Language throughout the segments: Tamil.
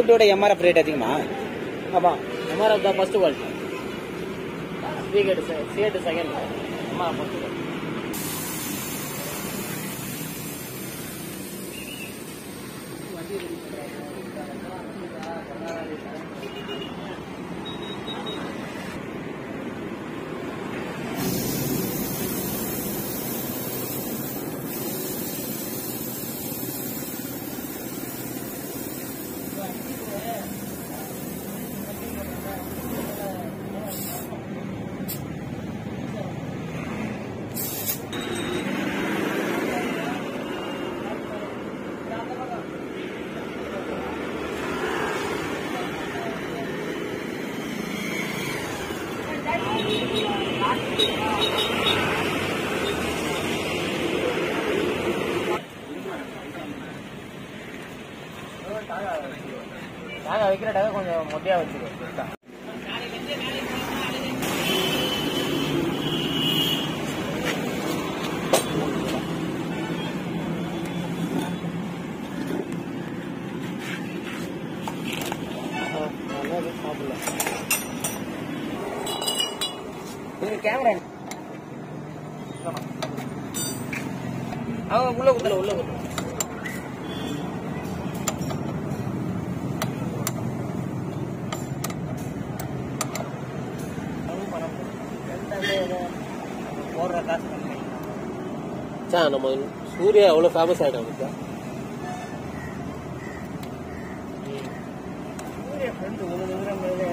ஸ்கூட்டோட எம்ஆர்எஃப் ரேட் அதிகமா ஆமாம் எம்ஆர்எஃப் தான் first quality CEAT CEAT second MRF first quality நாங்கள் வைக்கிற டகை கொஞ்சம் மொட்டையாக வச்சுருக்கோம் சாப்பிடல இது கேமரா அவங்க உள்ள குத்தல உள்ள குத்தல போடுற காசு கம்மி சார் நம்ம சூர்யா எவ்வளோ ஃபேமஸ் ஆகிட்டோம் சார் சூரிய ஃப்ரெண்டு ஒரு தூரம் மேலே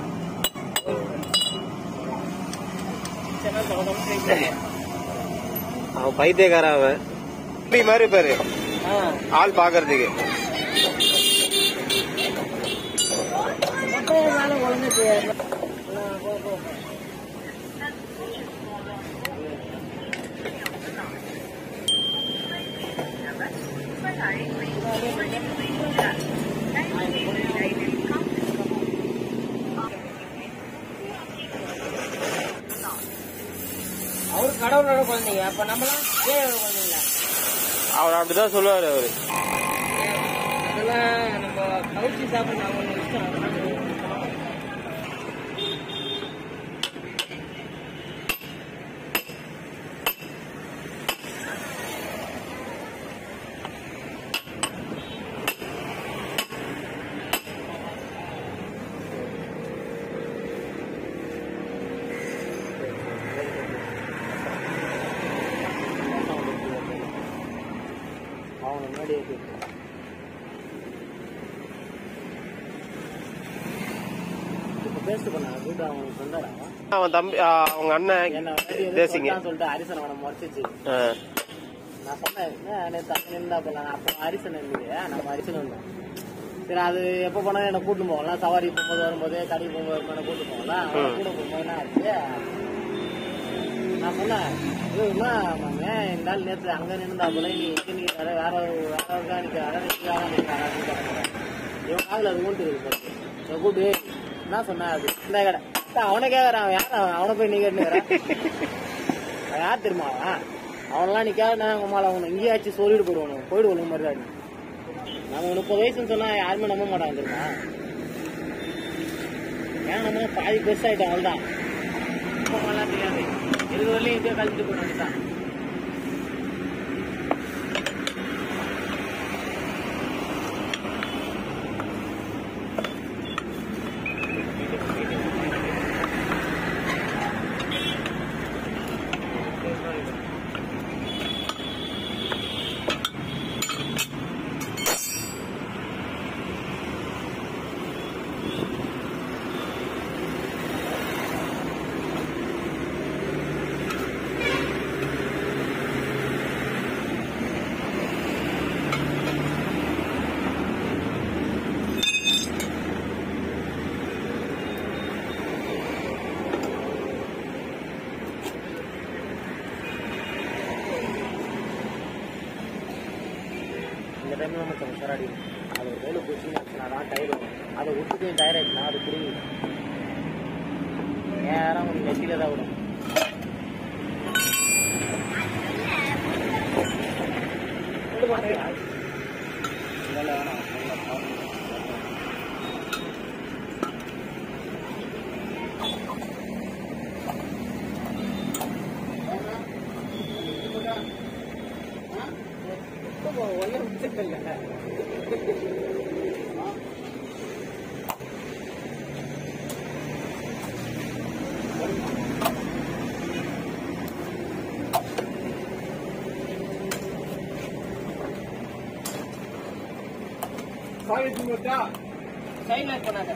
அவன் பைத்தியக்காரன் அவன் இப்படி மாதிரி பாரு ஆள் பாக்குறதுக்கு மேல குழந்தைக்கு போ போ அவரு கடவுளோட குழந்தைங்க அப்ப நம்மளாம் ஏழோட குழந்தைங்களா அவர் அப்படிதான் சொல்லுவாரு அவரு அதெல்லாம் நம்ம கவுச்சி சாப்பிட நாம ஒண்ணு இஷ்டம் அவங்க முன்னாடியே போயிட்டு இப்ப பேசு பண்ண வீட்டு அவங்க சொன்னாரா அவன் தம்பி ஆ, அவங்க அண்ணன் என்ன தேசிங்க தேசிங்க. சொல்லிட்டு ஹரிசன் அவனை முறைச்சிச்சு ஆ. நான் சொன்னேன் என்ன நேற்று அங்கே இருந்தா போல அப்போ ஹரிசன் இருந்தது நம்ம ஹரிசன் வந்தோம் சரி அது எப்போ போனாலும் என்ன கூட்டு போகலாம் சவாரி போகும்போது வரும்போது கடைக்கு போகும்போது என்ன கூட்டு போகலாம் அவன் கூட போகும்போது என்ன ஆச்சு நான் சொன்னேன் இது என்ன மாமே இந்த நாள் நேற்று அங்கே நின்றா போல நீ எங்கே நிற்கிறாரு வேற ஒரு- வேற ஒருக்கா நிற்கிறாரு நிற்கிறாரா நிற்கிறாரா இவன் காதில் அது கூட்டு இருக்கு பாரு. இவன் கூட்டு என்ன சொன்னேன் அது இந்த கடை அதான் அவனை கேட்கறான் அவன் யார் அவன் அவனை போய் நீ கேட்டுக்கிறேன் அவன் யார் தெரியுமா அவன் அவனெல்லாம் நிக்காத நான் உங்க மேல அவனை இங்கேயாச்சும் சொல்லிட்டு போயிடுவானு போயிடு ஒழுங்கு மாதிரி தான் நம்ம முப்பது வயசுன்னு சொன்னா யாருமே நம்ப மாட்டாங்க தெரியுமா ஏன் நம்ம பாதி பெருசாயிட்டோம் அவள்தான் இப்போ மாதிரிலாம் தெரியாது இருபது வரலையும் இதே கழிச்சுட்டு போயிட வேண்டியதான் இந்த டைம்ல நம்ம கொஞ்சம் உஷாராடி அது ஒரு வேலை போச்சுன்னு தான் டயர் வரும் அதை விட்டுட்டு டயர் ஆயிடுச்சுன்னா அது குடி நேரம் கொஞ்சம் நெத்தியில தான் விடும் விட மாட்டேன். இல்ல, இல்ல, வேணாம். ஒன்றும் முடிச்சதில்லை சைன் லாக் பண்ணாத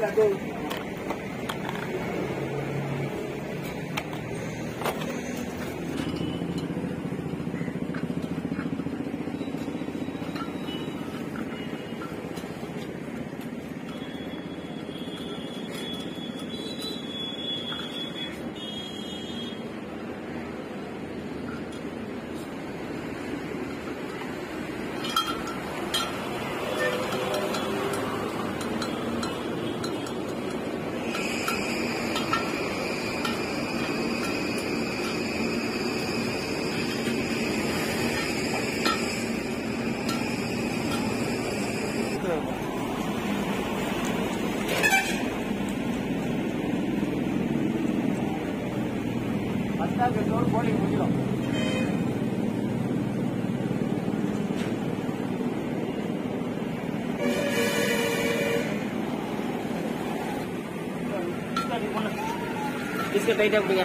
ஃபஸ்ட்டாக பெட்ரோல் போலிங் முடிஞ்சிடும் பிஸ்கட் டைட்டாக கொடுங்க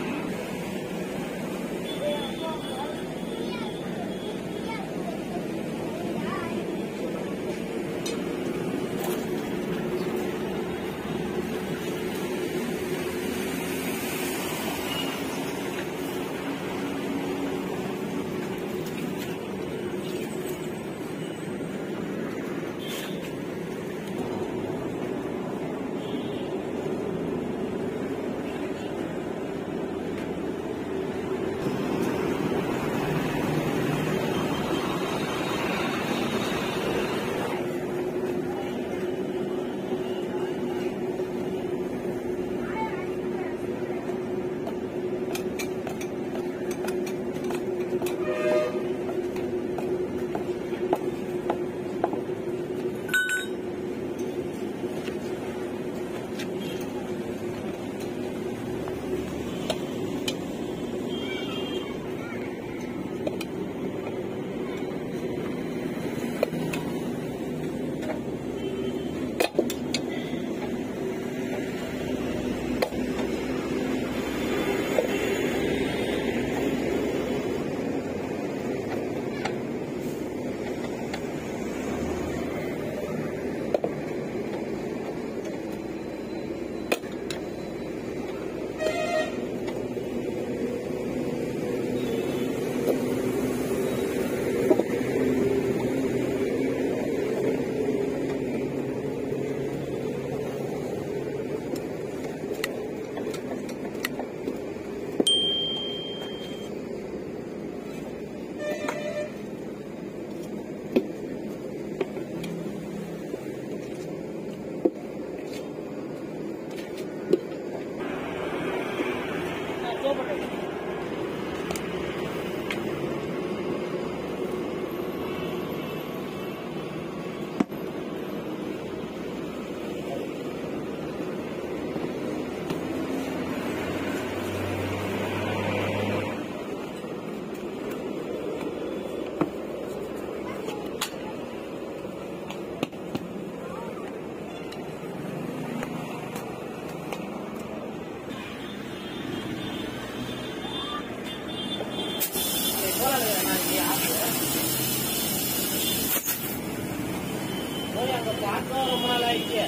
அங்க பார்க்க ரொம்ப நாள் ஆயிடுச்சு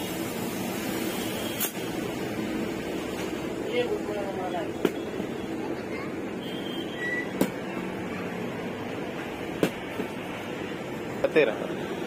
ஏன் புக் பண்ண ரொம்ப நாள் ஆயிடுச்சு கத்துக்கிறேன்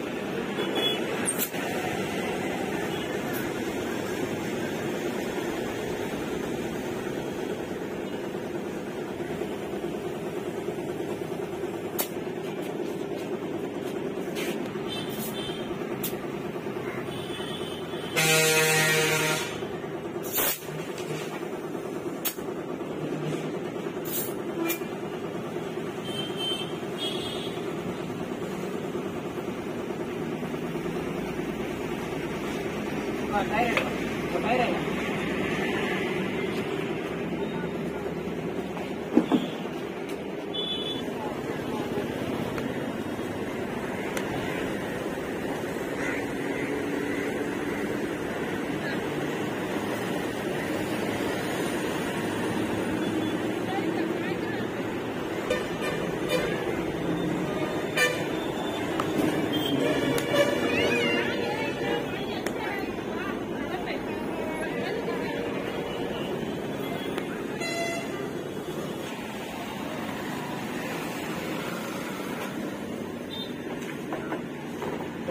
ஆ, டயர் எடுங்க. ஒரு டயர் எடுங்க.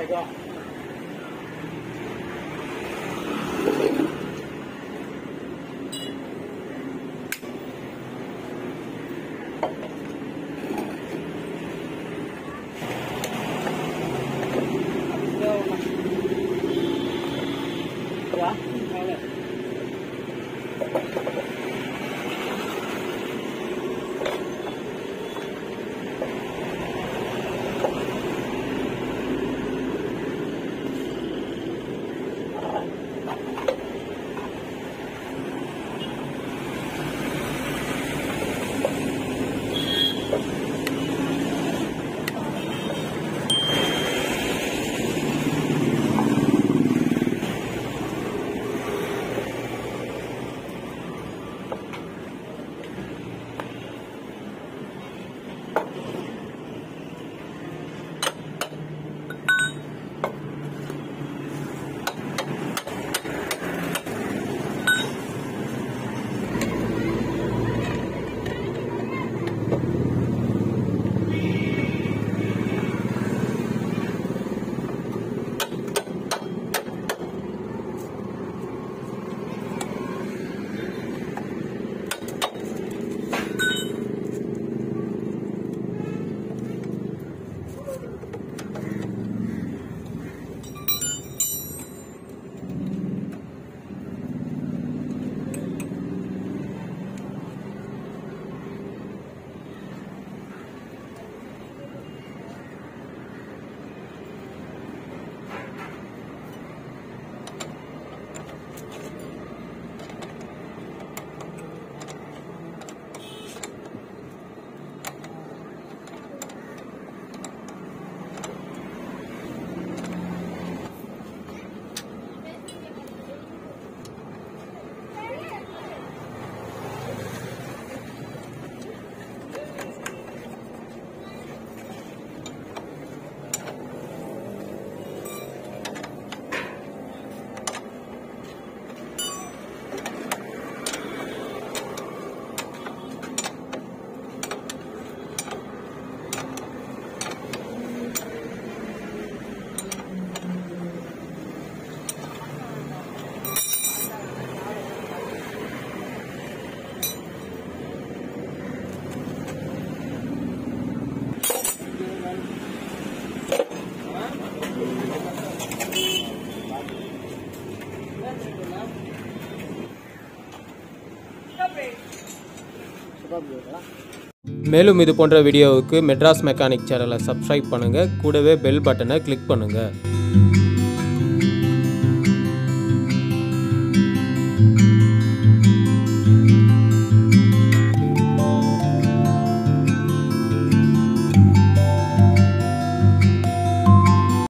இதோ வா வாங்க மேலும் இது போன்ற வீடியோவுக்கு மெட்ராஸ் மெக்கானிக் சேனலை சப்ஸ்கிரைப் பண்ணுங்கள் கூடவே பெல் பட்டனை கிளிக் பண்ணுங்கள்